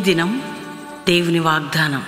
దినం దేవుని వాగ్దానం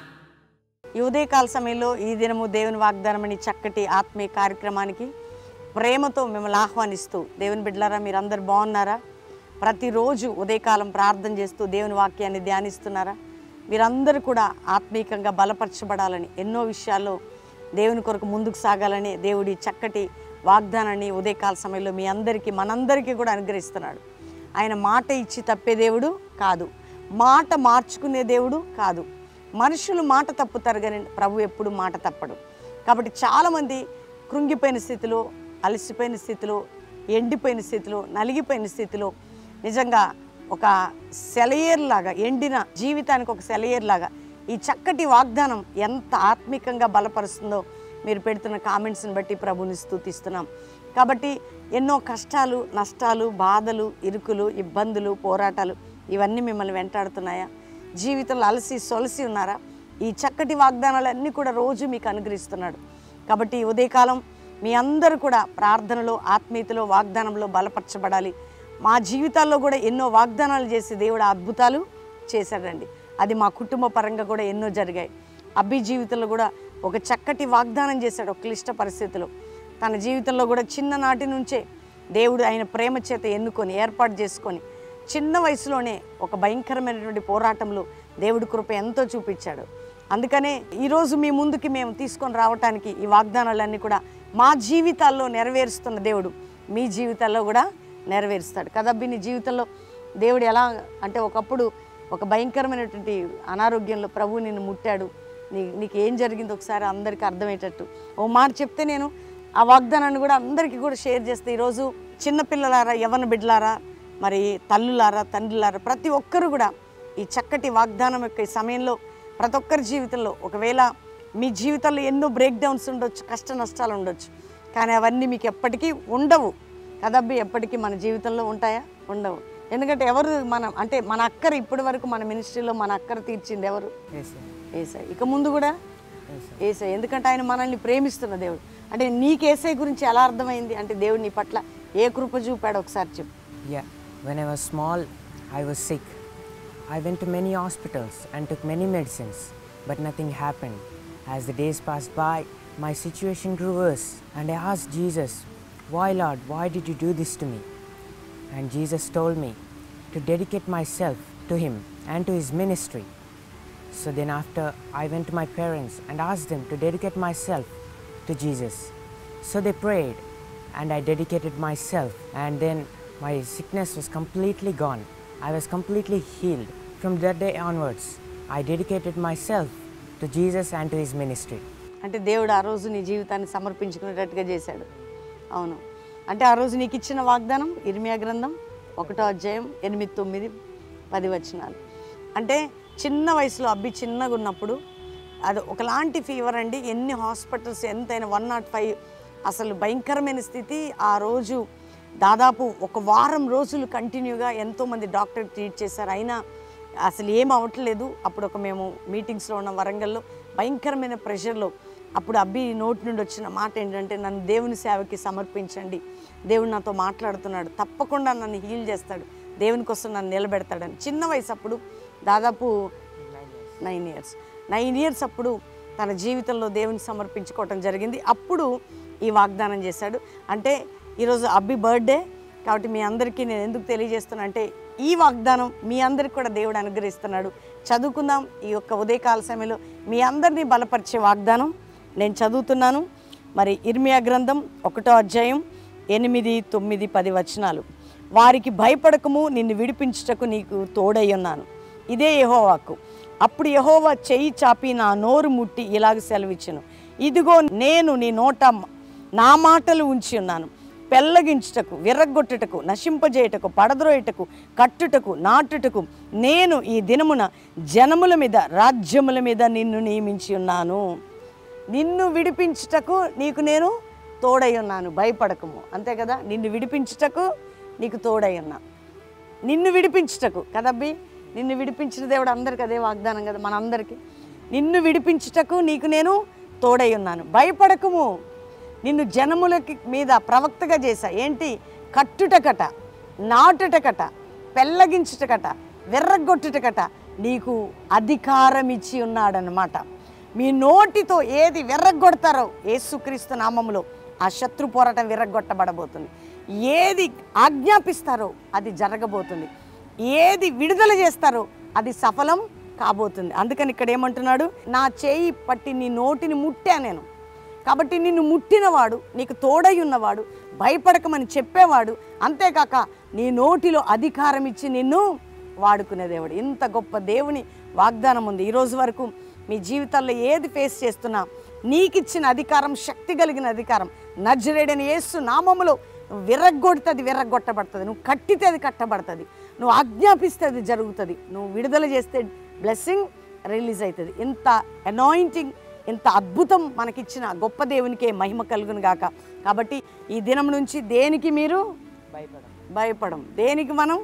ఈ ఉదయకాల సమయంలో ఈ దినము దేవుని వాగ్దానం అని చక్కటి ఆత్మీయ కార్యక్రమానికి ప్రేమతో మిమ్మల్ని ఆహ్వానిస్తూ దేవుని బిడ్డలారా మీరందరు బాగున్నారా ప్రతిరోజు ఉదయకాలం ప్రార్థన చేస్తూ దేవుని వాక్యాన్ని ధ్యానిస్తున్నారా మీరందరూ కూడా ఆత్మీయంగా బలపరచబడాలని ఎన్నో విషయాల్లో దేవుని కొరకు ముందుకు సాగాలని దేవుడి చక్కటి వాగ్దానాన్ని ఉదయకాల సమయంలో మీ అందరికీ మనందరికీ కూడా అనుగ్రహిస్తున్నాడు ఆయన మాట ఇచ్చి తప్పే దేవుడు కాదు మాట మార్చుకునే దేవుడు కాదు మనుషులు మాట తప్పుతారు కానీ ప్రభు ఎప్పుడు మాట తప్పడు కాబట్టి చాలామంది కృంగిపోయిన స్థితిలో అలసిపోయిన స్థితిలో ఎండిపోయిన స్థితిలో నలిగిపోయిన స్థితిలో నిజంగా ఒక సెలయేర్లాగా ఎండిన జీవితానికి ఒక సెలయేర్లాగా ఈ చక్కటి వాగ్దానం ఎంత ఆత్మికంగా బలపరుస్తుందో మీరు పెడుతున్న కామెంట్స్ని బట్టి ప్రభుని స్తుతిస్తున్నాం కాబట్టి ఎన్నో కష్టాలు నష్టాలు బాధలు ఇరుకులు ఇబ్బందులు పోరాటాలు ఇవన్నీ మిమ్మల్ని వెంటాడుతున్నాయా జీవితంలో అలసి సొలసి ఉన్నారా ఈ చక్కటి వాగ్దానాలన్నీ కూడా రోజు మీకు అనుగ్రహిస్తున్నాడు కాబట్టి ఈ ఉదయకాలం మీ అందరూ కూడా ప్రార్థనలో ఆత్మీయతలో వాగ్దానంలో బలపరచబడాలి మా జీవితాల్లో కూడా ఎన్నో వాగ్దానాలు చేసి దేవుడు అద్భుతాలు చేశాడండి అది మా కుటుంబ పరంగా కూడా ఎన్నో జరిగాయి అబ్బి జీవితంలో కూడా ఒక చక్కటి వాగ్దానం చేశాడు ఒక క్లిష్ట పరిస్థితిలో తన జీవితంలో కూడా చిన్ననాటి నుంచే దేవుడు ఆయన ప్రేమ చేత ఎన్నుకొని ఏర్పాటు చేసుకొని చిన్న వయసులోనే ఒక భయంకరమైనటువంటి పోరాటంలో దేవుడి కృప ఎంతో చూపించాడు అందుకనే ఈరోజు మీ ముందుకి మేము తీసుకొని రావటానికి ఈ వాగ్దానాలన్నీ కూడా మా జీవితాల్లో నెరవేరుస్తున్న దేవుడు మీ జీవితాల్లో కూడా నెరవేరుస్తాడు కదబ్బి నీ జీవితంలో దేవుడు ఎలా అంటే ఒకప్పుడు ఒక భయంకరమైనటువంటి అనారోగ్యంలో ప్రభు నిన్ను ముట్టాడు నీ నీకు ఏం జరిగిందో ఒకసారి అందరికీ అర్థమయ్యేటట్టు ఓ మాట చెప్తే నేను ఆ వాగ్దానాన్ని కూడా అందరికీ కూడా షేర్ చేస్తే ఈరోజు చిన్నపిల్లలారా యవన బిడ్డలారా మరి తల్లులారా తండ్రులారా ప్రతి ఒక్కరు కూడా ఈ చక్కటి వాగ్దానం యొక్క ఈ సమయంలో ప్రతి ఒక్కరి జీవితంలో ఒకవేళ మీ జీవితంలో ఎన్నో బ్రేక్ డౌన్స్ ఉండొచ్చు కష్ట నష్టాలు ఉండొచ్చు కానీ అవన్నీ మీకు ఎప్పటికీ ఉండవు కదబ్బి ఎప్పటికీ మన జీవితంలో ఉంటాయా ఉండవు ఎందుకంటే ఎవరు మనం అంటే మన అక్కర ఇప్పటి వరకు మన మినిస్ట్రీలో మన అక్కర తీర్చింది ఎవరు ఏసై ఇక ముందు కూడా ఏసై ఎందుకంటే ఆయన మనల్ని ప్రేమిస్తున్న దేవుడు అంటే నీకు ఏసై గురించి ఎలా అర్థమైంది అంటే దేవుడు నీ పట్ల ఏ కృప చూపాడు ఒకసారి చెప్పు Yeah, when I was small, I was sick. I went to many hospitals and took many medicines, but nothing happened. As the days passed by, my situation grew worse, and I asked Jesus, Why, Lord, why did you do this to me? And Jesus told me to dedicate myself to Him and to His ministry. So then, after I went to my parents and asked them to dedicate myself to Jesus. So they prayed, and I dedicated myself, and then my sickness was completely gone. I was completely healed. From that day onwards, I dedicated myself to Jesus and to His ministry. అంటే దేవుడు ఆ రోజు నీ జీవితాన్ని సమర్పించుకునేటట్టుగా చేశాడు అవును అంటే ఆ రోజు నీకు ఇచ్చిన వాగ్దానం ఇర్మియా గ్రంథం ఒకటో అధ్యాయం ఎనిమిది తొమ్మిది పది వచనాలు అంటే చిన్న వయసులో అబ్బి చిన్నగా ఉన్నప్పుడు అది ఒకలాంటి ఫీవర్ అండి ఎన్ని హాస్పిటల్స్ ఎంతైనా వన్ నాట్ ఫైవ్ అసలు భయంకరమైన స్థితి ఆ రోజు దాదాపు ఒక వారం రోజులు కంటిన్యూగా ఎంతోమంది డాక్టర్ ట్రీట్ చేశారు అయినా అసలు ఏం అవ్వట్లేదు అప్పుడు ఒక మేము మీటింగ్స్లో ఉన్న వరంగల్లో భయంకరమైన ప్రెషర్లో అప్పుడు అబ్బి నోటి నుండి వచ్చిన మాట ఏంటంటే నన్ను దేవుని సేవకి సమర్పించండి దేవుడు నాతో మాట్లాడుతున్నాడు తప్పకుండా నన్ను హీల్ చేస్తాడు దేవుని కోసం నన్ను నిలబెడతాడని చిన్న వయసు అప్పుడు దాదాపు నైన్ ఇయర్స్ నైన్ ఇయర్స్ అప్పుడు తన జీవితంలో దేవుని సమర్పించుకోవటం జరిగింది అప్పుడు ఈ వాగ్దానం చేశాడు అంటే ఈరోజు అబ్బి బర్త్డే కాబట్టి మీ అందరికీ నేను ఎందుకు తెలియజేస్తున్నా అంటే ఈ వాగ్దానం మీ అందరికి కూడా దేవుడు అనుగ్రహిస్తున్నాడు చదువుకుందాం ఈ యొక్క ఉదయకాల సమయంలో మీ అందరినీ బలపరిచే వాగ్దానం నేను చదువుతున్నాను మరి ఇర్మియా గ్రంథం ఒకటో అధ్యాయం ఎనిమిది తొమ్మిది పది వచనాలు వారికి భయపడకము నిన్ను విడిపించుటకు నీకు తోడై ఉన్నాను ఇదే యెహోవాకు అప్పుడు యెహోవా చెయ్యి చాపి నా నోరు ముట్టి ఇలాగ సెలవిచ్చును ఇదిగో నేను నీ నోట నా మాటలు ఉంచి ఉన్నాను పెళ్ళగించుటకు విర్రగొట్టుటకు నశింపజేయుటకు పడద్రోయుటకు కట్టుటకు నాటుటకు నేను ఈ దినమున జనముల మీద రాజ్యముల మీద నిన్ను నియమించి ఉన్నాను నిన్ను విడిపించుటకు నీకు నేను తోడై ఉన్నాను భయపడకము అంతే కదా నిన్ను విడిపించుటకు నీకు తోడై ఉన్నా నిన్ను విడిపించుటకు కదబ్బి నిన్ను విడిపించిన దేవుడు అందరికి అదే వాగ్దానం కదా మనందరికీ నిన్ను విడిపించుటకు నీకు నేను తోడై ఉన్నాను భయపడకము నిన్ను జనములకి మీద ప్రవక్తగా చేశా ఏంటి కట్టుటకట నాటుటకట పెళ్ళగించుటకట విర్రగొట్టుటకట నీకు అధికారం ఇచ్చి ఉన్నాడనమాట మీ నోటితో ఏది విర్రగొడతారో యేసుక్రీస్తు నామములో ఆ శత్రు పోరాటం విర్రగొట్టబడబోతుంది ఏది ఆజ్ఞాపిస్తారో అది జరగబోతుంది ఏది విడుదల చేస్తారో అది సఫలం కాబోతుంది అందుకని ఇక్కడ ఏమంటున్నాడు నా చేయి పట్టి నీ నోటిని ముట్టా నేను కాబట్టి నిన్ను ముట్టినవాడు నీకు తోడై ఉన్నవాడు భయపడకమని చెప్పేవాడు అంతేకాక నీ నోటిలో అధికారం ఇచ్చి నిన్ను వాడుకునే దేవుడు ఇంత గొప్ప దేవుని వాగ్దానం ఉంది ఈరోజు వరకు మీ జీవితాల్లో ఏది ఫేస్ చేస్తున్నా నీకిచ్చిన అధికారం శక్తి కలిగిన అధికారం నజరేడని యేసు నామములో నువ్వు విరగ్గొడితే అది విరగ్గొట్టబడుతుంది నువ్వు కట్టితే అది కట్టబడుతుంది నువ్వు ఆజ్ఞాపిస్తే అది జరుగుతుంది నువ్వు విడుదల చేస్తే బ్లెస్సింగ్ రిలీజ్ అవుతుంది ఇంత అనాయింటింగ్ ఇంత అద్భుతం మనకిచ్చిన గొప్ప దేవునికే మహిమ కలుగును గాక కాబట్టి ఈ దినం నుంచి దేనికి మీరు భయపడం భయపడం దేనికి మనం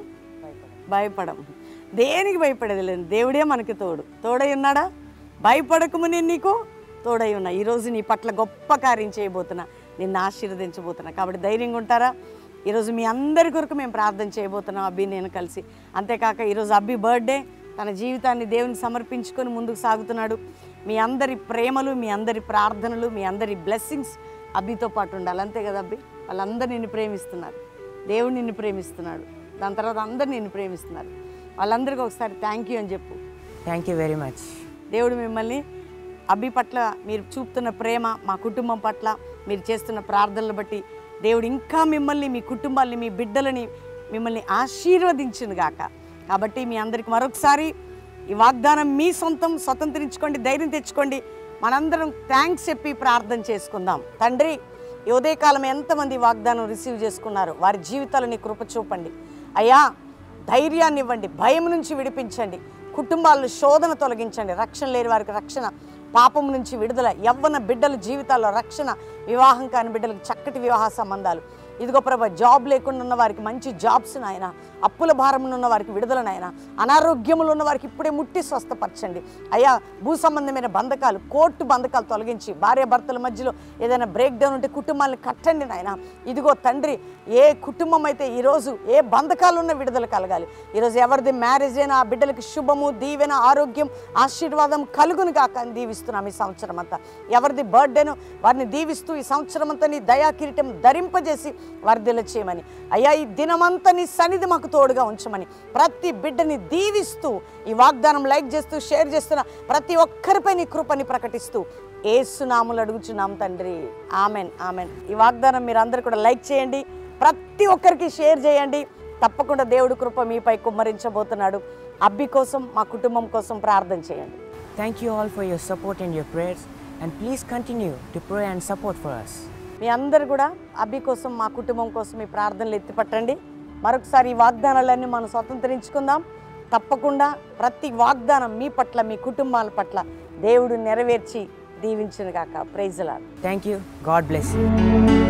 భయపడం దేనికి భయపడేది లేదు దేవుడే మనకి తోడు తోడై ఉన్నాడా భయపడకము నేను నీకు తోడై ఉన్నా ఈరోజు నీ పట్ల గొప్ప కార్యం చేయబోతున్నా నిన్ను ఆశీర్వదించబోతున్నా కాబట్టి ధైర్యంగా ఉంటారా ఈరోజు మీ అందరి కొరకు మేము ప్రార్థన చేయబోతున్నాం అబ్బి నేను కలిసి అంతేకాక ఈరోజు అబ్బి బర్త్డే తన జీవితాన్ని దేవుని సమర్పించుకొని ముందుకు సాగుతున్నాడు మీ అందరి ప్రేమలు మీ అందరి ప్రార్థనలు మీ అందరి బ్లెస్సింగ్స్ అబ్బితో పాటు ఉండాలి అంతే కదా అబ్బి వాళ్ళందరూ నిన్ను ప్రేమిస్తున్నారు దేవుడు నిన్ను ప్రేమిస్తున్నాడు దాని తర్వాత అందరు నిన్ను ప్రేమిస్తున్నారు వాళ్ళందరికీ ఒకసారి థ్యాంక్ యూ అని చెప్పు థ్యాంక్ యూ వెరీ మచ్ దేవుడు మిమ్మల్ని అబ్బి పట్ల మీరు చూపుతున్న ప్రేమ మా కుటుంబం పట్ల మీరు చేస్తున్న ప్రార్థనలు బట్టి దేవుడు ఇంకా మిమ్మల్ని మీ కుటుంబాన్ని మీ బిడ్డలని మిమ్మల్ని ఆశీర్వదించును గాక కాబట్టి మీ అందరికి మరొకసారి ఈ వాగ్దానం మీ సొంతం స్వతంత్రించుకోండి ధైర్యం తెచ్చుకోండి మనందరం థ్యాంక్స్ చెప్పి ప్రార్థన చేసుకుందాం తండ్రి ఈ ఉదయకాలం ఎంతమంది ఈ వాగ్దానం రిసీవ్ చేసుకున్నారు వారి జీవితాలని కృప చూపండి అయ్యా ధైర్యాన్ని ఇవ్వండి భయం నుంచి విడిపించండి కుటుంబాలను శోధన తొలగించండి రక్షణ లేని వారికి రక్షణ పాపం నుంచి విడుదల యవ్వన బిడ్డల జీవితాల్లో రక్షణ వివాహం కాని బిడ్డలకు చక్కటి వివాహ సంబంధాలు ఇదిగో ప్రభా జాబ్ లేకుండా ఉన్న వారికి మంచి జాబ్స్ నాయన అప్పుల భారం ఉన్న వారికి విడుదల నాయన అనారోగ్యములు ఉన్న వారికి ఇప్పుడే ముట్టి స్వస్థపరచండి అయ్యా భూ సంబంధమైన బంధకాలు కోర్టు బంధకాలు తొలగించి భార్య భర్తల మధ్యలో ఏదైనా బ్రేక్ డౌన్ ఉంటే కుటుంబాలను కట్టండి నాయన ఇదిగో తండ్రి ఏ కుటుంబం అయితే ఈరోజు ఏ బంధకాలు ఉన్న విడుదల కలగాలి ఈరోజు ఎవరిది మ్యారేజ్ అయినా ఆ బిడ్డలకి శుభము దీవెన ఆరోగ్యం ఆశీర్వాదం కలుగును కాక అని దీవిస్తున్నాం ఈ సంవత్సరం అంతా ఎవరిది బర్త్డేను వారిని దీవిస్తూ ఈ సంవత్సరం అంతా నీ దయా కిరీటం ధరింపజేసి వర్ధిల్ల చేయమని అయ్యా ఈ దినమంతా నీ సన్నిధి మాకు తోడుగా ఉంచమని ప్రతి బిడ్డని దీవిస్తూ ఈ వాగ్దానం లైక్ చేస్తూ షేర్ చేస్తున్న ప్రతి ఒక్కరిపై నీ కృపని ప్రకటిస్తూ ఏసునాములు అడుగుచున్నాం తండ్రి ఆమెన్ ఆమెన్ ఈ వాగ్దానం మీరు అందరు కూడా లైక్ చేయండి ప్రతి ఒక్కరికి షేర్ చేయండి తప్పకుండా దేవుడి కృప మీపై కుమ్మరించబోతున్నాడు అబ్బి కోసం మా కుటుంబం కోసం ప్రార్థన చేయండి Thank you all for your support and your prayers, and please continue to pray and support for us. మీ అందరు కూడా అబ్బి కోసం మా కుటుంబం కోసం మీ ప్రార్థనలు ఎత్తిపట్టండి మరొకసారి ఈ వాగ్దానాలన్నీ మనం స్వతంత్రించుకుందాం తప్పకుండా ప్రతి వాగ్దానం మీ పట్ల మీ కుటుంబాల పట్ల దేవుడు నెరవేర్చి దీవించును గాక ప్రైజ్లాడు Thank you. God bless you.